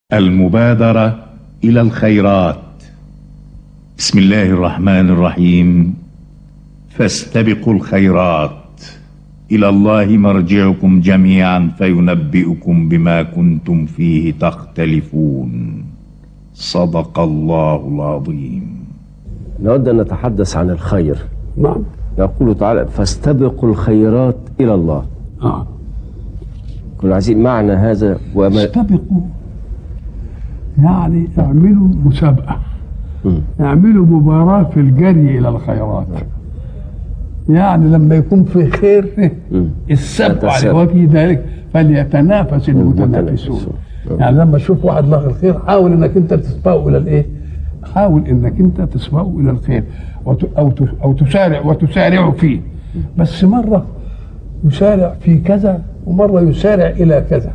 المبادرة إلى الخيرات بسم الله الرحمن الرحيم فاستبقوا الخيرات إلى الله مرجعكم جميعا فينبئكم بما كنتم فيه تختلفون صدق الله العظيم نود أن نتحدث عن الخير نعم يقول تعالى فاستبقوا الخيرات إلى الله اه كنا عايزين معنى هذا وما استبقوا يعني اعملوا مسابقة مم. اعملوا مباراة في الجري إلى الخيرات يعني لما يكون في خير مم. السبق عليه يتسابق. وفي ذلك فليتنافس المتنافسون المتنافسون. يعني لما تشوف واحد له الخير حاول انك انت تسبقه الى الايه؟ حاول انك انت تسبقه الى الخير وت- او ت- او تسارع وتسارع فيه بس مره يسارع في كذا ومره يسارع الى كذا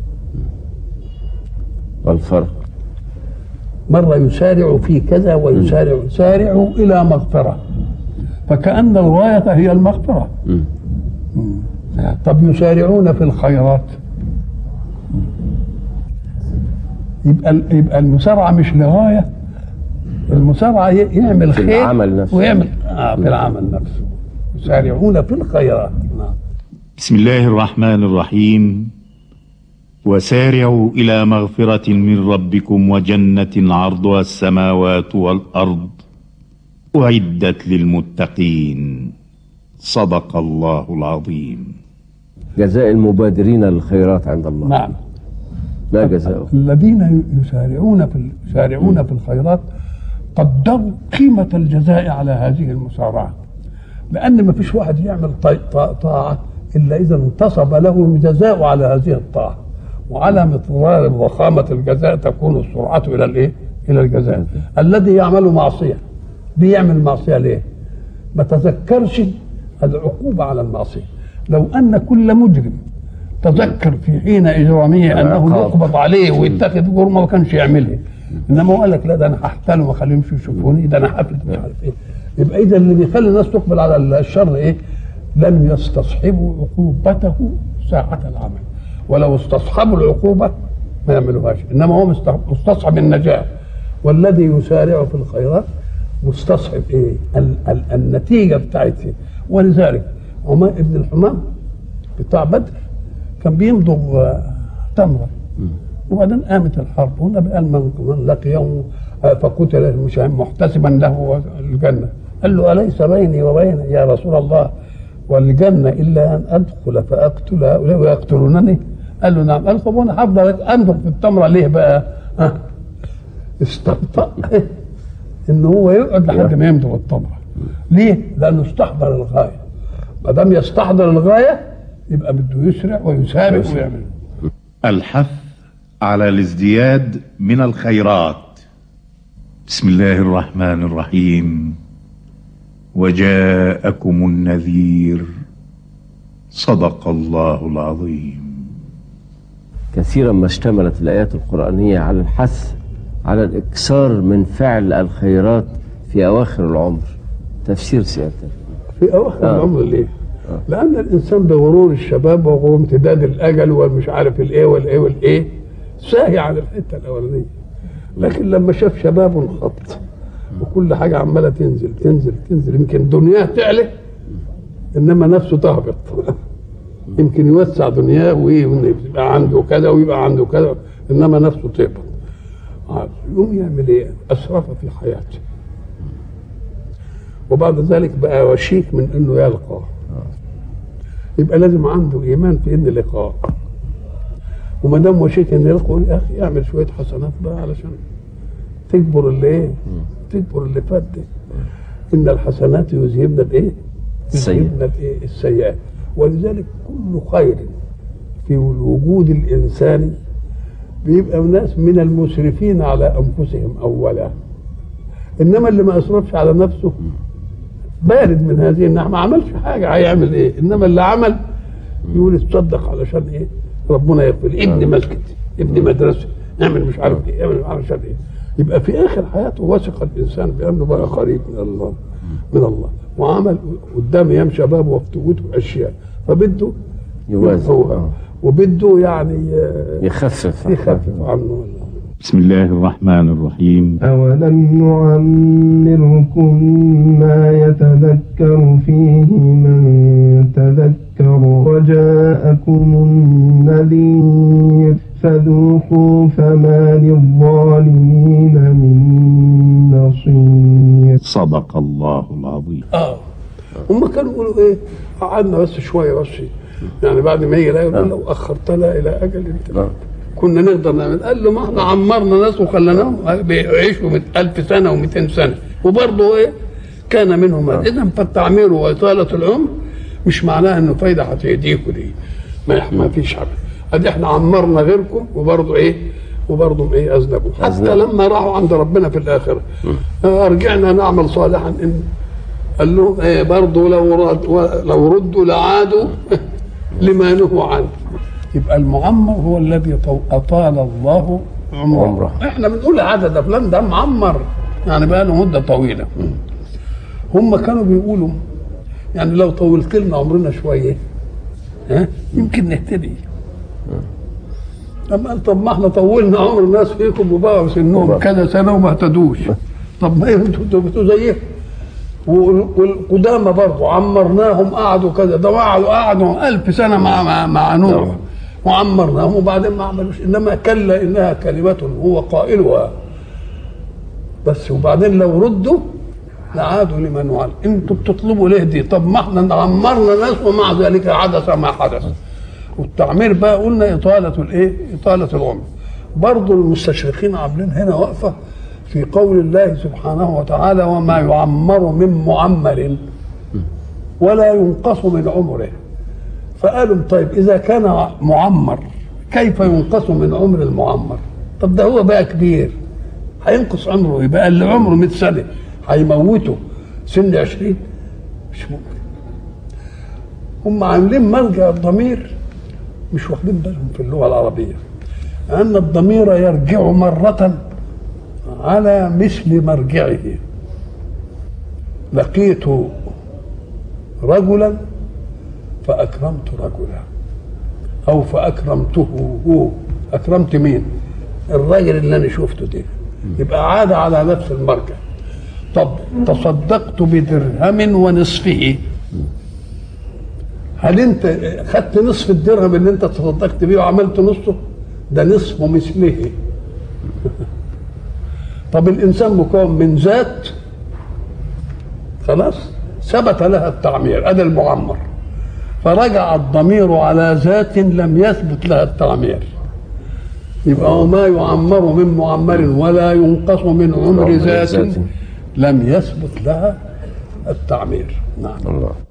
والفرق مرة يسارع في كذا ويسارع يسارع إلى مغفرة فكأن الغاية هي المغفرة مم. مم. طب يسارعون في الخيرات يبقى يبقى المسارعة مش لغاية المسارعة ي- يعمل في خير العمل نفسه. ويعمل آه في العمل نفسه يسارعون في الخيرات نعم بسم الله الرحمن الرحيم وسارعوا إلى مغفرة من ربكم وجنة عرضها السماوات والأرض أعدت للمتقين صدق الله العظيم جزاء المبادرين للخيرات عند الله نعم ما جزاؤه الذين يسارعون في يسارعون في الخيرات قدروا قيمة الجزاء على هذه المسارعة لأن ما فيش واحد يعمل طي- طا- طاعة إلا إذا انتصب له جزاء على هذه الطاعة وعلى مقدار ضخامة الجزاء تكون السرعة إلى الإيه؟ إلى الجزاء الذي يعمل معصية بيعمل معصية ليه؟ ما تذكرش العقوبة على المعصية لو أن كل مجرم تذكر في حين إجرامه أنه العقاب. يقبض عليه ويتخذ جرمه ما كانش يعملها إنما هو قال لك لا ده أنا هحتال وما اخليهمش يشوفوني ده أنا حفلت مش عارف إيه يبقى إذا اللي بيخلي الناس تقبل على الشر إيه؟ لم يستصحبوا عقوبته ساعة العمل ولو استصحبوا العقوبة ما يعملوهاش إنما هو مست- مستصحب النجاة والذي يسارع في الخيرات مستصحب ايه؟ ال- ال- النتيجه بتاعتها ولذلك عمر ابن الحمام بتاع بدر كان بيمضغ آه، تمره وبعدين قامت الحرب والنبي قال من من لقيه آه، فقتل مش محتسبا له الجنه قال له اليس بيني وبين يا رسول الله والجنه الا ان ادخل فاقتل هؤلاء ويقتلونني قال له نعم قال طب وانا هفضل امضغ في التمره ليه بقى؟ ها استبطأ ان هو يقعد لحد ما يمضغ التمره ليه؟ لانه استحضر الغايه ما دام يستحضر الغايه يبقى بده يسرع ويسابق ويعمل الحث على الازدياد من الخيرات بسم الله الرحمن الرحيم وجاءكم النذير صدق الله العظيم كثيرا ما اشتملت الآيات القرآنية على الحث على الإكثار من فعل الخيرات في أواخر العمر تفسير سيادتك في اواخر آه. العمر ليه؟ لان الانسان بغرور الشباب وغرور امتداد الاجل والمش عارف الايه والايه والايه ساهي عن الحته الاولانيه لكن لما شاف شباب انخط وكل حاجه عماله تنزل تنزل تنزل يمكن دنياه تعلى انما نفسه تهبط يمكن يوسع دنياه وايه ويبقى عنده كذا ويبقى عنده كذا انما نفسه تهبط آه، يقوم يعمل ايه؟ اسرف في حياته وبعد ذلك بقى وشيك من انه يلقى يبقى لازم عنده ايمان في ان لقاء وما دام وشيك ان يلقى يقول يا اخي اعمل شويه حسنات بقى علشان تكبر اللي ايه تكبر اللي فات ده ان الحسنات يذهبن الايه السيئات. يذهبن الايه السيئات ولذلك كل خير في الوجود الانساني بيبقى ناس من المسرفين على انفسهم اولا انما اللي ما اسرفش على نفسه بارد من هذه النعمه ما عملش حاجه هيعمل ايه انما اللي عمل يقول اتصدق علشان ايه ربنا يغفر ابني مسجد ابني مدرسه اعمل مش عارف ايه اعمل علشان ايه يبقى في اخر حياته وثق الانسان بانه بقى قريب من الله من الله وعمل قدام ايام شبابه وفتوته اشياء فبده يوازن هو آه. وبده يعني آه، يخفف يخفف عنه بسم الله الرحمن الرحيم أولم نعمركم ما يتذكر فيه من تذكر وجاءكم النذير فذوقوا فما للظالمين من نصير صدق الله العظيم اه هم كانوا يقولوا ايه قعدنا بس شويه بس يعني بعد ما يجي يقول لو اخرتنا الى اجل انت آه. كنا نقدر نعمل قال له ما احنا عمرنا ناس وخليناهم بيعيشوا 1000 سنه و200 سنه وبرضه ايه كان منهم هذا اذا فالتعمير واطاله العمر مش معناها انه فايده هتهديكوا دي ما ما فيش حاجه ادي احنا عمرنا غيركم وبرضه ايه وبرضه ايه اذنبوا حتى أذنبوا. لما راحوا عند ربنا في الاخره آه، رجعنا نعمل صالحا ان قال لهم ايه برضه لو رد لو ردوا لعادوا لما نهوا عنه يبقى المعمر هو الذي طو- اطال الله عمره, عمره. احنا بنقول عدد ده فلان ده معمر يعني بقى له مده طويله هم كانوا بيقولوا يعني لو طولت لنا عمرنا شويه ها يمكن نهتدي أما قال طب ما احنا طولنا عمر الناس فيكم وبقوا سنهم كذا سنه وما اهتدوش طب ما انتوا انتوا انتوا زيهم وال- والقدامى برضه عمرناهم قعدوا كذا ده قعدوا قعدوا ألف سنة مع مع, مع نوح نعم. وعمرناهم وبعدين ما عملوش إنما كلا إنها كلمة هو قائلها بس وبعدين لو ردوا لعادوا لمن وعد انتوا بتطلبوا ليه دي طب ما احنا عمرنا ناس ومع ذلك حدث ما حدث والتعمير بقى قلنا إطالة الإيه؟ إطالة العمر برضه المستشرقين عاملين هنا وقفة في قول الله سبحانه وتعالى وما يعمر من معمر ولا ينقص من عمره فقالوا طيب إذا كان معمر كيف ينقص من عمر المعمر طب ده هو بقى كبير هينقص عمره يبقى اللي عمره 100 سنة هيموته سن 20 مش ممكن هم عاملين مرجع الضمير مش واخدين بالهم في اللغه العربيه ان الضمير يرجع مره على مثل مرجعه لقيت رجلا فاكرمت رجلا او فاكرمته هو اكرمت مين الراجل اللي انا شفته ده يبقى عاد على نفس المرجع طب تصدقت بدرهم ونصفه هل انت خدت نصف الدرهم اللي انت تصدقت بيه وعملت نصه ده نصف مثله طب الانسان مكون من ذات خلاص ثبت لها التعمير هذا المعمر فرجع الضمير على ذات لم يثبت لها التعمير يبقى وما يعمر من معمر ولا ينقص من عمر عمر ذات ذات. لم يثبت لها التعمير نعم الله